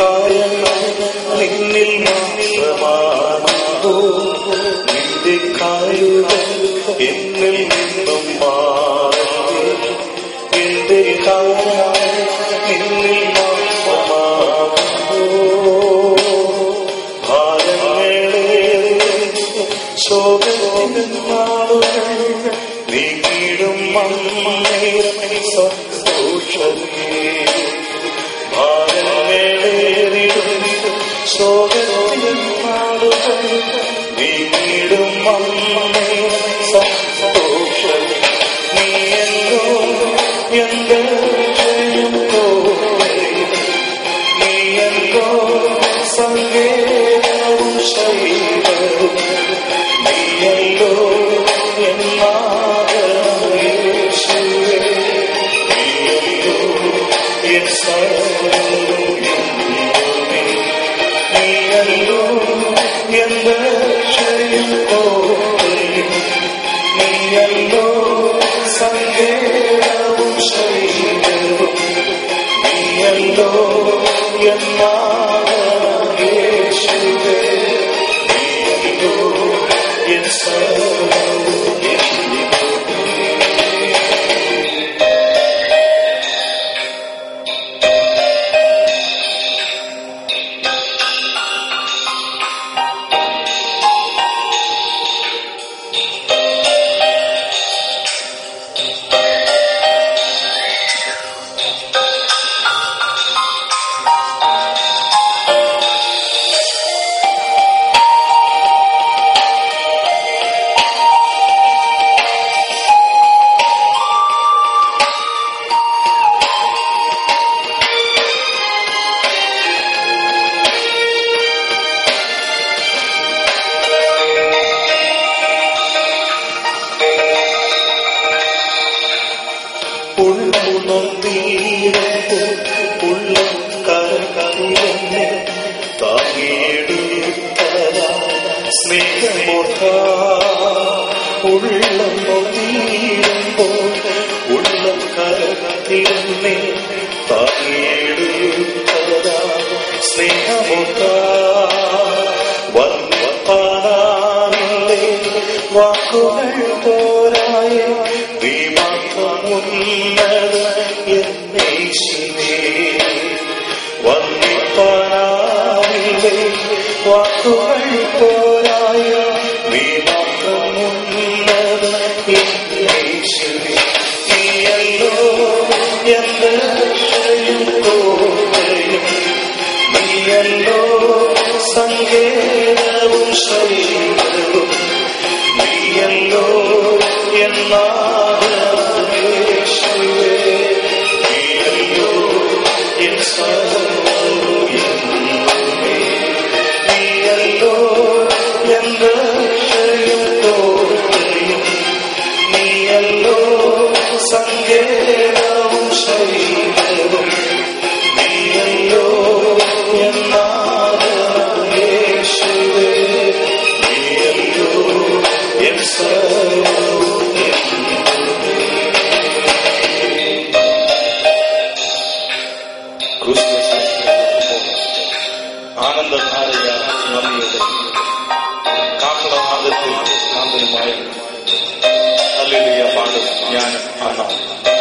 കാര്യങ്ങൾ നിന്നിൽ മാത്രമാണോ നിന്റെ കാര്യങ്ങൾ എന്നിൽ നിന്നും മാറി എന്റെ കാര്യങ്ങൾ നിന്നിൽ മാത്രമാണോ ഭാരങ്ങളെ ശോകനാളുകൾ നീങ്ങിടും മമ്മേറെ സന്തോഷമേ ഭാരങ്ങളേറിടും ശോകനാളുകൾ നീങ്ങിടും മമ്മേറെ സന്തോഷമേ നീയല്ലോ എന്റെ നീയല്ലോ സങ്കേതവും ശൈലവും നീയല്ലോ എന്നാകേശുവേ നീയല്ലോ എൻ സർവ്വമേ നീയല്ലോ എന്റെ ക്ഷയം നീയല്ലോ സങ്കേതവും ശൈലവും നീയല്ലോ എന്നാകേശുവേ നീയല്ലോ എൻ സർവ്വമേ ഉള്ളുണർന്നീരത്ത് ഉള്ളം കരകറിയെന്നെ താങ്ങിയെടുത്തര സ്നേഹമോട്ട ഉള്ളം നൊന്നീരുമ്പോൾ ഉള്ളം കരകറിയെന്നെ താങ്ങിയെടുത്തര സ്നേഹമോട്ട വർണ്ണപ്പാനാമില്ലേ വാക്കുകൾ പോരായ നീ മാത്രമുള്ളത് എന്നേശിവേ വർണ്ണിപ്പാനാമില്ലേ വാക്കുകൾ പോരായ നീ മാത്രമുള്ളത് എന്നേശിവേ നീയല്ലോ എന്റെ രക്ഷയും തോന്നയും നീയല്ലോ സങ്കേതവും ശൈലവും നീയല്ലോ എന്നാശുവേ നീയല്ലോ എൻ സർവ്വവും നീയല്ലോ എന്റെ രക്ഷയും തോന്നയും നീയല്ലോ സങ്കേതവും ശൈലവും നീയല്ലോ എന്നാശുവേ നീയല്ലോ എൻ സർവ്വവും ആനന്ദധാരയ നന്ദിയുടെ കാക്കടനാഥത്തിൽ കാന്തനുമായ അല്ലിയ പാടും ഞാൻ ആണാണ്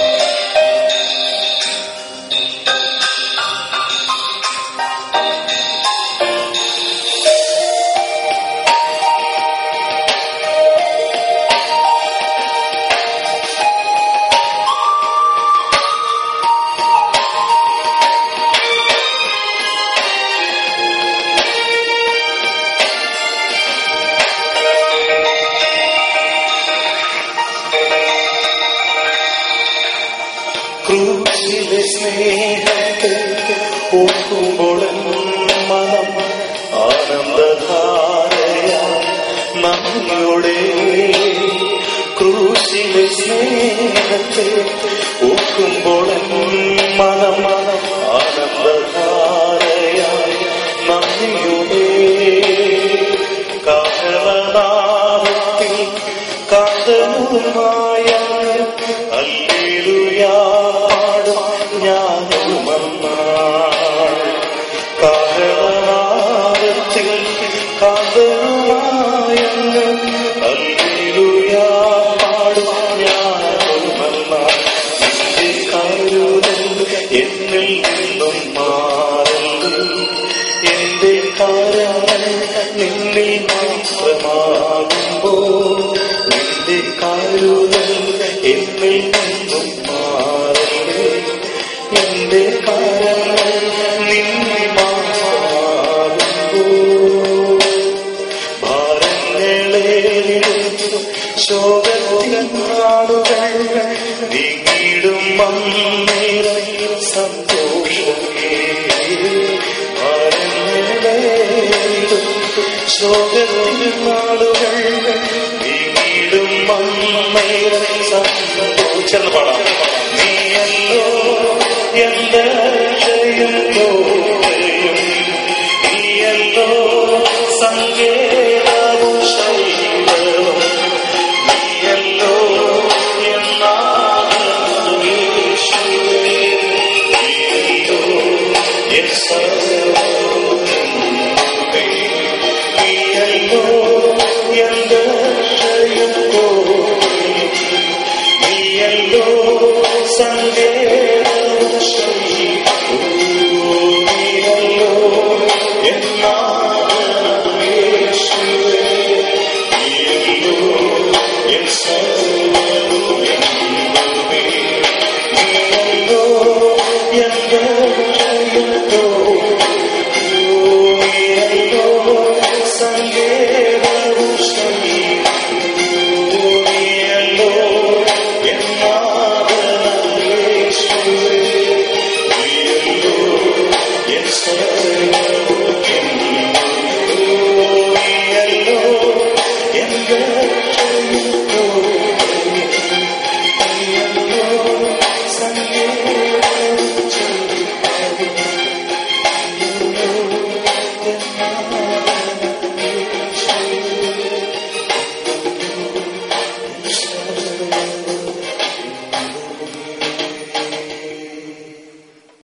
ക്രൂശിലെ സ്നേഹത്തെ ഓർക്കുമ്പോൾ മനം ആനന്ദധാരയ നമ്മളുടെ ക്രൂശിലെ സ്നേഹത്തെ ഓർക്കുമ്പോൾ മനം ആനന്ദധാരയ നമ്മളുടെ കാഹളനാദത്തിൽ കാന്തനുമായ അല്ലേലുയാടും ഞാനുമന്നാൾ കാ നിന്നും മാറുന്നു എന്റെ കാര്യങ്ങൾ നിന്നിൽ മാത്രമാകുമ്പോ നിന്റെ കാരുകൾ എന്നിൽ നിന്നും മാറുന്നു എന്റെ കാര്യങ്ങൾ നിന്നിൽ മാത്രമാകുമ്പോ ഭാരങ്ങളേറിടും ശോകത്തിൻ നാടുകൾ നീങ്ങിടും അന്നേറെ സന്തോഷമേ ഭാരങ്ങളേറിടും ശോകത്തിൻ നാടുകൾ നീങ്ങിടും അന്നേറെ സന്തോഷം പാടാം നീയല്ലോ എന്റെ രക്ഷയും തോൽവിയും നീയല്ലോ സങ്കേതം